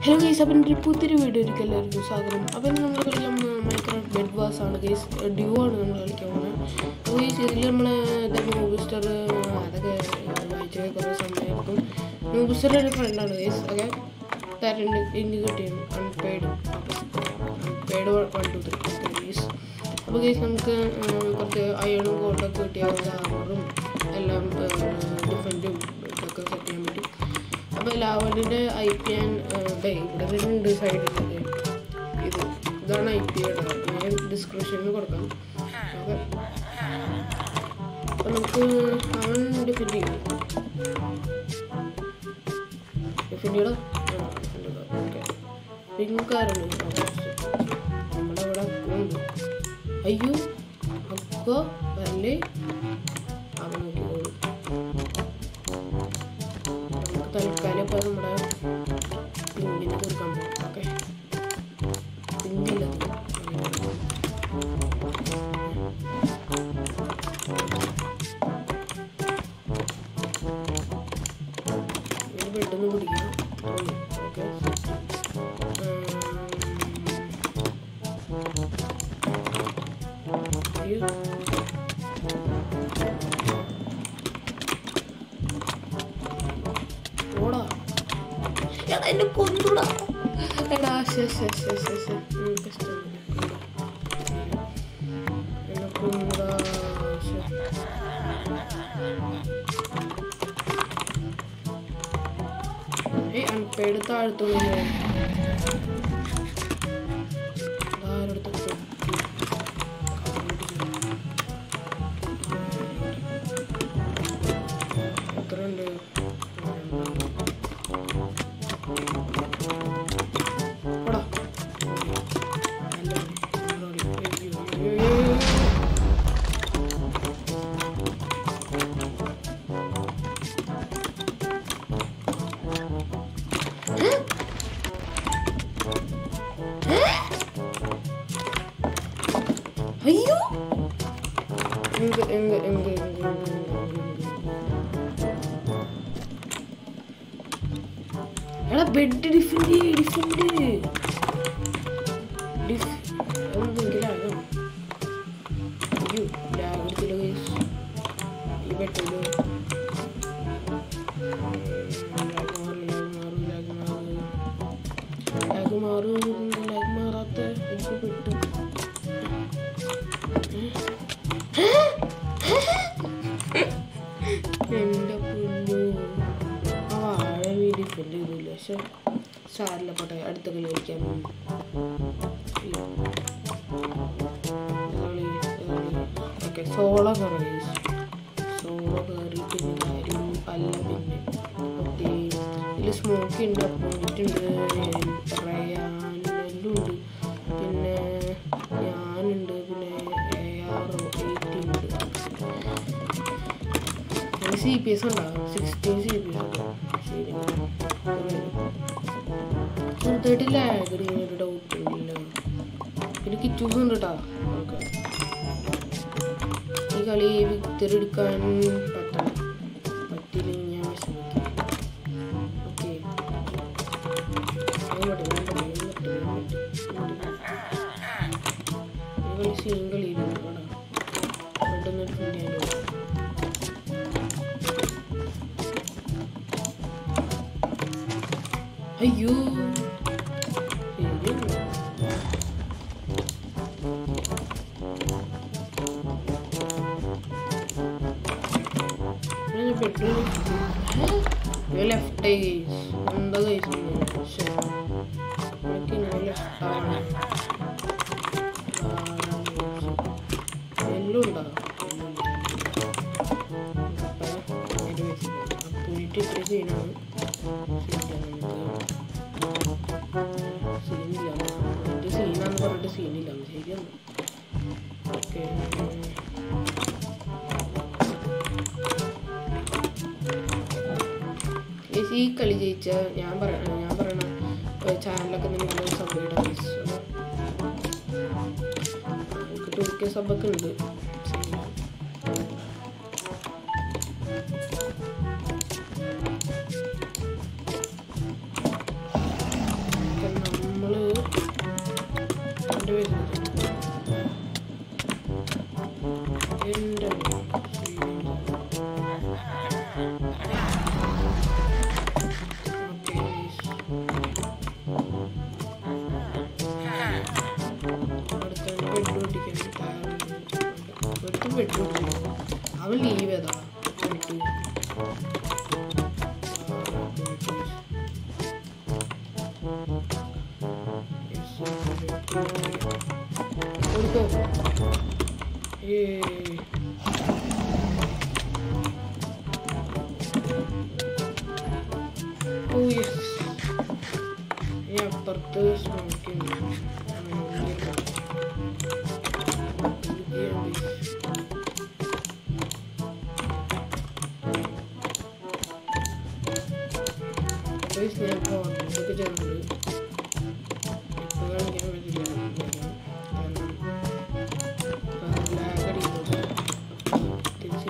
Hello guys അപ്പം എൻ്റെ പുതിയൊരു വീഡിയോയിലേക്ക് എല്ലാവർക്കും സ്വാഗതം അപ്പം ഇന്ന് നമ്മൾ കളിക്കാൻ മൈക്രോഫ്റ്റ് ബെഡ് വാസ് ആണ് ഗൈസ് ഡ്യൂ ആണ് നമ്മൾ കളിക്കാൻ പോകുന്നത് അപ്പോൾ ഗൈസ് ഇതിൽ നമ്മൾ ഇതൊക്കെ മൂബിസ്റ്റർ അതൊക്കെ വായിച്ചൊക്കെ കുറേ സമയമായിരിക്കും മൂബിസ്റ്ററിൻ്റെ ഒരു ഫ്രണ്ടാണ് ഗൈസ് ഒക്കെ തരണ്ട് ഇനി കിട്ടിയാണ് unpaid unpaid one two three guys അപ്പോൾ ഗൈസ് നമുക്ക് ആ, കുറച്ച് അയണും കോട്ടൊക്കെ കിട്ടിയ ആറും എല്ലാം ഡിഫറെൻറ്റും ഇതൊക്കെ സെറ്റ് ചെയ്യാൻ പറ്റും അപ്പോൾ ലാവലിൻ്റെ ഐ പി ഞാൻ ദേ ഇവിടെ തന്നെ ഉണ്ട് സൈഡിൽ ഇത് ഇതാണ് ഐ പി ഞാൻ ഡിസ്ക്രിപ്ഷനിൽ കൊടുക്കാം ഓക്കെ അപ്പോൾ നമുക്ക് അവൻ ഡിഫെൻഡ് ചെയ്യും ഡിഫെൻഡ് ചെയ്യണം ഓക്കെ പിങ്കാരുണ്ട് നമ്മുടെ ഇവിടെ ഉണ്ട് അയ്യോ അപ്പോൾ വരല്ലേ അവൻ നോക്കിക്കോളും നമുക്ക് തൽക്കാലം ഇപ്പോൾ നമ്മുടെ പിങ്കിന് കൊടുക്കാൻ പോകും ഓക്കെ പിങ്കില്ല ഇത് പെട്ടെന്ന് കുടിക്കണം ഓക്കെ അയ്യോ ഓടാ എടാ എന്നെ കൊന്നുടാ എടാ ശേ ശേ ശേ ശേ ശേ എനിക്ക് ഇഷ്ടമില്ല എന്നെ കൊന്നുടാ ശേ ഏയ് അൺപേഡ് താഴ്ത്തുള്ളൂ ആരെടുത്ത് എത്ര ഉണ്ട് പോടാ. നല്ല പണി. അയ്യോ, അയ്യോ, അയ്യോ, അയ്യോ. ഏ? ഏ? അയ്യോ എങ്ക എങ്ക എങ്ക എങ്ക എങ്ക എടാ ബെഡ് ഡിഫെൻഡ് ചെയ്യ് ഡിഫെൻഡ് ഡിഫ് എന്തെങ്കിലും ആകും അയ്യോ ലാഗ് എടുത്തില്ല ഗൈസ് ഈ ബെഡില് ലാഗ് മാറും ലാഗ് മാറും ലാഗ് മാറും ലാഗ് മാറും ലാഗ് മാറാത്ത എനിക്ക് പെട്ടു എൻ്റെ പൊന്നു ആ വാഴ നീ ഡിഫെൻഡ് ചെയ്തില്ല പക്ഷെ സാറില്ല പോട്ടെ അടുത്ത കളി കളിക്കാൻ ഓക്കെ സോളോ കയറി സോളോ കയറി പിന്നെ കാര്യം അല്ല പിന്നെ മറ്റേ ഇതിൽ സ്മോക്കി ഉണ്ട് പോയിന്റ് ഉണ്ട് റയാൻ എല്ലാം ഉണ്ട് പിന്നെ ഞാനുണ്ട് പിന്നെ എ ആർ എയ്റ്റി ഉണ്ട് സി പി എസ് ഉണ്ടാവും സിക്സ്റ്റീൻ സി പി എസ് ശരി ചെറുതായിട്ട് ലാഗ് ഒരു ഡൗട്ട് ഇല്ല പിന്നെ കിച്ചൂസ് ഉണ്ട് കേട്ടോ ഓക്കെ ഈ കളി വിക്ടറി എടുക്കാൻ പറ്റണം പറ്റില്ലെങ്കിൽ ഞാൻ വിഷമിക്കും ഓക്കെ ഈ കളി സീൻ കളിയിലുണ്ട് കേട്ടോ പെട്ടെന്ന് ഒരു ഫുഡ് ചെയ്യാൻ അയ്യോ ശരിയാണ്. ഞാൻ പെട്രോൾ ലെഫ്റ്റ് എന്താ കഴിച്ചു എനിക്ക് ഞാൻ ലെഫ്റ്റ് ആണ് എല്ലാം ഉണ്ടാകും പോയിട്ട് ഇത്ര സീനാണ് സീനില്ല മറ്റേ സീനാന്ന് പറഞ്ഞിട്ട് സീനില്ല ശരിയാണ് ഓക്കെ ഈ കളി ജയിച്ച ഞാൻ പറയണ ഞാൻ പറയണ ചാനലൊക്കെ നിങ്ങൾ സബ് ഇടാം നമുക്ക് ടൂർക്കെ സബൊക്കെ ഉണ്ട് ഓ യെസ് ഇനി അപ്പുറത്ത് സ്മോക്ക് ഞാൻ ഫോണിലൊക്കെ ചേർന്നത് ഇപ്പൊ കാണിക്കാൻ പറ്റില്ല കാരണം ലാഗ് അടിക്കുന്നത് തിരിച്ച്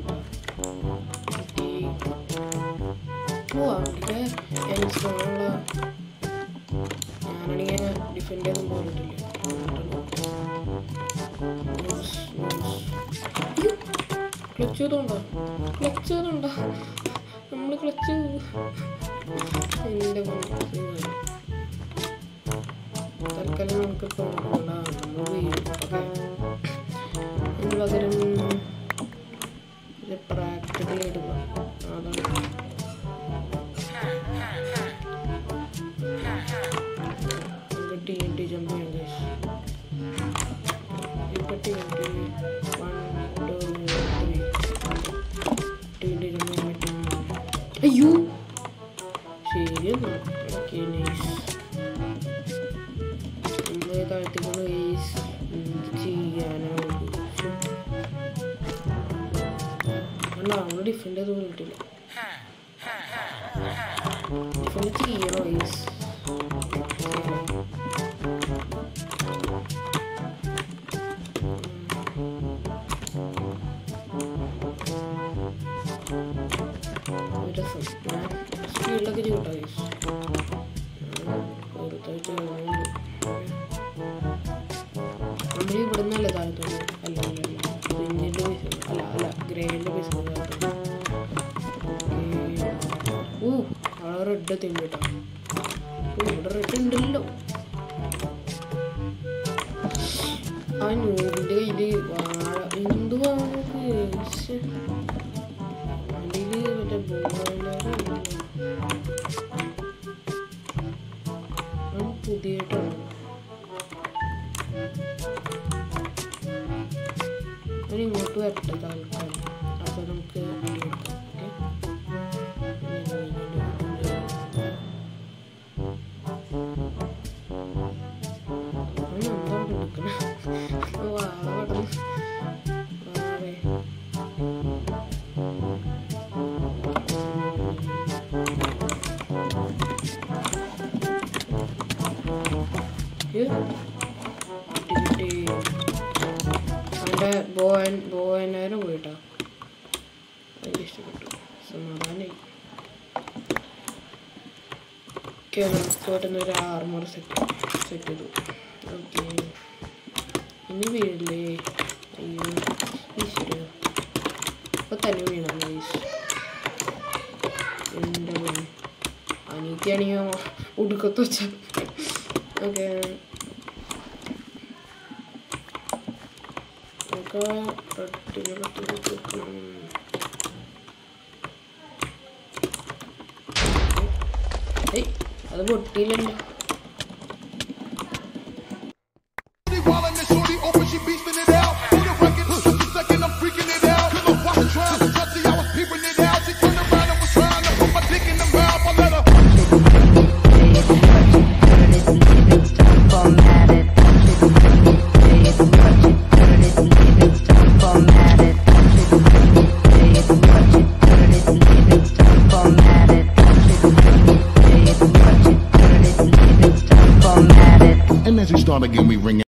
ഓ അവിടെ ഇൻസ്റ്റോളുള്ള ഞാനാണെങ്കിൽ ഡിഫെൻഡ് ചെയ്തൊന്നും പോയിട്ടില്ല ക്ലച്ച് ചെയ്തോണ്ടോ ക്ലച്ച് ചെയ്തോണ്ടോ നമ്മൾ ക്ലച്ച് എൻ്റെ തൽക്കാലം നമുക്ക് തോന്നണ്ട നമ്മൾ വീഴും ഓക്കെ അതിന് പകരം ഇത് പ്രാക്ടിക്കൽ ഇടുക അതാണ് നമുക്ക് ടി എൻ ടി ജമ്പ് ചെയ്യാം ഗൈസ് ഇപ്പൊ T N T one two three T N T jump ചെയ്യാൻ പറ്റും അയ്യോ ശരി എന്നാ ഓക്കെ നൈസ് നമ്മൾ താഴ്ത്തിക്കൊണ്ട് ഗൈസ് എന്ത് ചെയ്യാനാണ് അല്ല അവള് ഡിഫെൻഡ് ചെയ്ത് പോയിട്ടില്ല ഡിഫെൻഡ് ചെയ്യണോ ഗൈസ് രസം സ്പീഡിലൊക്കെ ചെയ്യട്ടോ ഗൈസ് വെറുതായിട്ട് നമ്മൾ ഇവിടെ നിന്നല്ലേ താഴ്ത്തുള്ളൂ അല്ല അല്ല അല്ല പിന്നിൻ്റെ പൈസ അല്ല അല്ല ഗ്രേൻ്റെ പൈസ താഴ്ത്തുള്ളൂ ഓ ആ റെഡ് തിന്നിട്ടാ ഓ ഇവിടെ റെഡ് ഉണ്ടല്ലോ ആ നൂറിൻ്റെ കയ്യിൽ വാഴ എന്തുവാ വണ്ടിയിൽ മറ്റേ ബോയിലർ പുതിയതായിട്ടാണ് അവൻ ഇങ്ങോട്ട് വരട്ടെ തൽക്കാലം അപ്പോൾ നമുക്ക് അടി കൊടുക്കാം ഓക്കെ എന്താണ് എടുക്കണേ വാഴ വാഴ കിട്ടി അവൻ്റെ ബോയൻ ബോയനാരും പോയിട്ടാ എനിക്ക് ഇഷ്ടപ്പെട്ടു സമാധാനമായി ഓക്കെ നമുക്ക് പെട്ടെന്ന് ഒരു ആർമർ സെറ്റ് സെറ്റ് ചെയ്തു ഓക്കെ ഇനി വീഴില്ലേ അയ്യോ ഈശ്വര അപ്പൊ തന്നെ വീണ ഗൈസ് എൻ്റെ പൊന്നെ അനീത്തിയാണെങ്കിൽ ഉടുക്കത്ത് വെച്ച ഓക്കെ നമുക്ക് റെഡിനെടുത്ത് വെക്കണം ഏയ് അത് പൊട്ടിയില്ലല്ലോ While in the shorty open, she beasting it out. For the record, just a second, I'm freaking it out. Cause I'm watching trials and touchy, I was peeping it out. She turned around and was trying to put my dick in the mouth. I let her. And as we start again, we ring